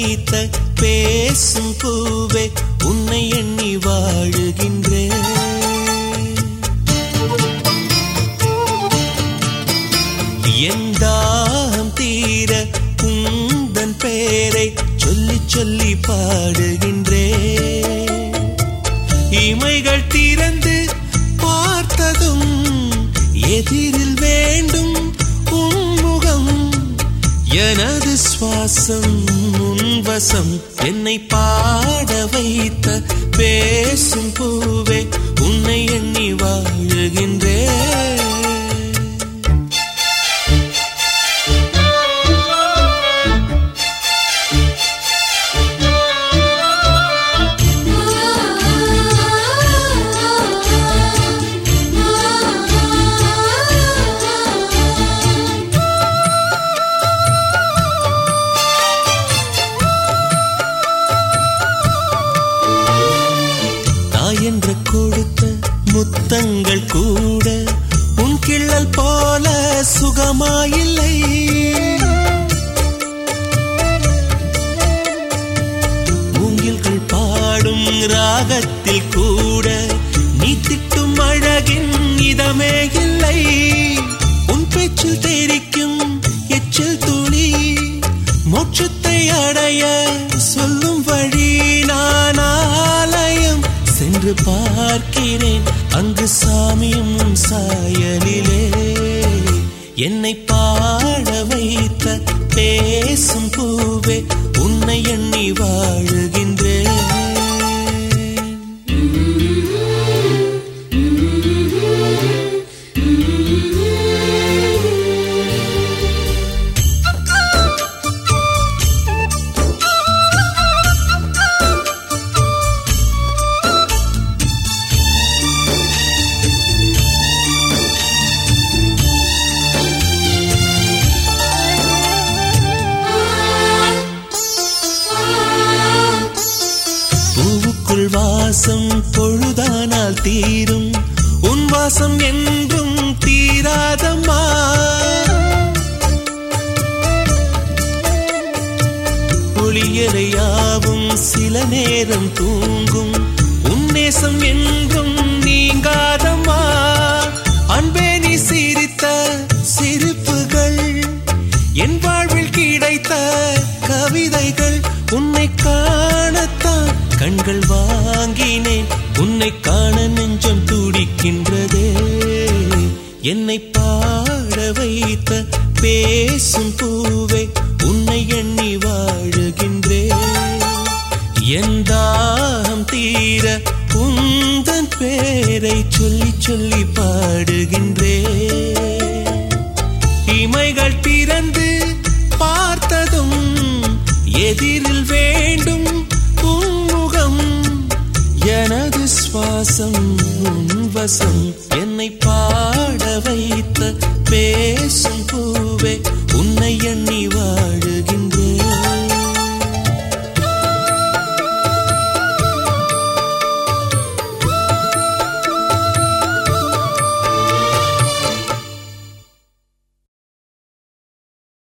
வைத்த பேசும் பூவே உன்னை எண்ணி வாழுகின்றேன் எந்தாம் தீர உந்தன் பேரை சொல்லி சொல்லி பாடுகின்றேன் இமைகள் திறந்து பார்த்ததும் எதிரில் வேண்டும் உன்முகம் எனது சுவாசம் உன்வசம் என்னை பாட வைத்த பேசும் பூவே உன்னை எண்ணி வாழுகின்றேன் தாய் என்று கொடுத்த முத்தங்கள் கூட உன் கிள்ளல் போல சுகமாயில்லை மூங்கில்கள் பாடும் ராகத்தில் கூட நீ திட்டும் அழகின் இதமே இல்லை உன் பேச்சில் தெரிக்கும் எச்சில் துளி மோட்சத்தை அடைய சொல்லும் வழி நான் ஆலயம் சென்று பார்க்கிறேன் அங்கு சாமியும் உன் சாயலிலே என்னை பாட வைத்த பேசும் பூவே உன்னை எண்ணி வாழுகின்றேன் பூவுக்குள் வாசம் பொழுதானால் தீரும் உன் வாசம் என்றும் தீராதம்மா ஒளியறையாவும் சில நேரம் தூங்கும் உன் நேசம் என்றும் நீங்காதம்மா அன்பே நீ சிரித்த சிரிப்புகள் என் வாழ்வில் கிடைத்த கவிதைகள் உன்னை காணத்தான் கண்கள் வாங்கினேன் உன்னை காண நெஞ்சம் துடிக்கின்றதே என்னை பாட வைத்த பேசும் பூவே உன்னை எண்ணி வாழுகின்றேன் எந்தாம் தீர உந்தன் பேரை சொல்லி சொல்லி பாடுகின்றேன் இமைகள் திறந்து பார்த்ததும் எதிரில் வேண்டும் உன்முகம் எனது சுவாசம் உன் வசம்